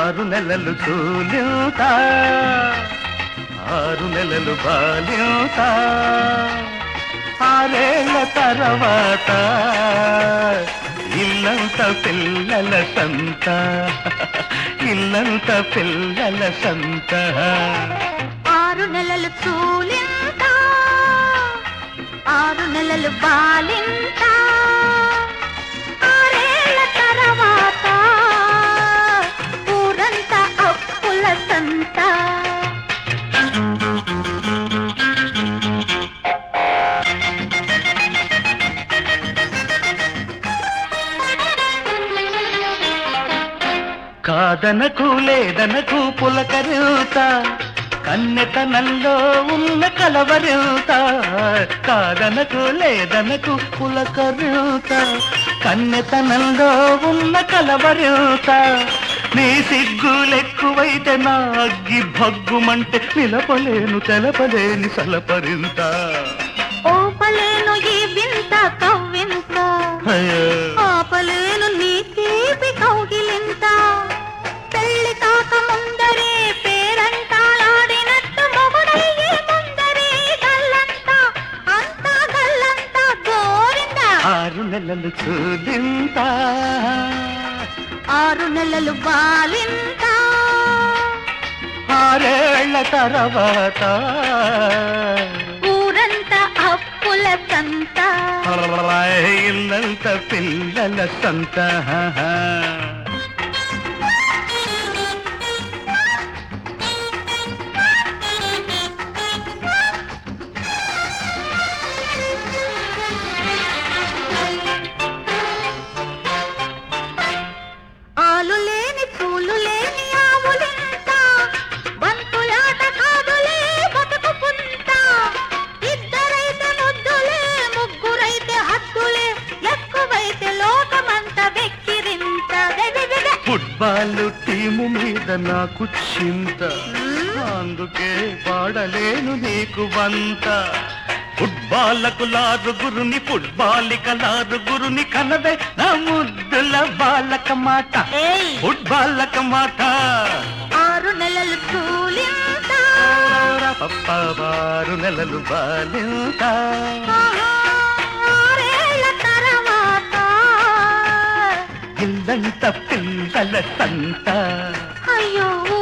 ఆరు నెలలు చూలింత ఆరు నెలలు బాలింత ఆరేళ్ల తర్వాత ఇల్లంత పిల్లల సంత ఇల్లంత పిల్లల సంత ఆరు నెలలు చూలింత ఆరు నెలలు బాలింత ఆరేళ్ల తర్వాత ఊరంతా అప్పుల సంత కాదనకు లేదనకు పులకరిత కన్నెతనంలో ఉన్న కలవరిత కాదనకు లేదనకు పులకరిత కన్నెతనంలో ఉన్న కలవరిత నీ సిగ్గులెక్కువైతే నా అగ్గి భగ్గుమంటే నిలపలేను తెలపలేని సలపరింత ఓపలేను ఈ వింత కవ్వింత అయ్యో. ఆపలేను నీ తీపి కౌగిలింత పెళ్లి కాక ముందరే పేరంటాలాడినట్టు మొగుడయ్యే ముందరే గల్లంతా అంతా గల్లంతా గోరిందా ఆరు నెలలు చూలింత ఆరు నెలలు బాలింత ఆరేళ్ల తర్వాత ఊరంతా అప్పుల సంత ఇల్లంత పిల్లల సంత ఆలు లేని పూలు లేని ఆవులింత బంతులాట కాదులే బతుకు పుంత ఇద్దరైతే ముద్దులే ముగ్గురైతే హద్దులే ఎక్కువైతే లోకమంత వెక్కిరింత గెగెగెగె. ఫుట్బాల్ టీము మీద నాకు చింత అందుకే పాడలేను నీకు వంత ఫుట్బాల్లకు లారుగురుని ఫుట్బాలిక లారుగురుని కనవే నా ముద్దుల బాలక మాట ఏయ్ ఫుట్బాలక మాట ఆరు నెలలు కూలింత పప్పారు నెలలు బాలింత ఆహా, ఆరేళ్ల తర్వాత ఇల్లంత పిల్లల సంత అయ్యో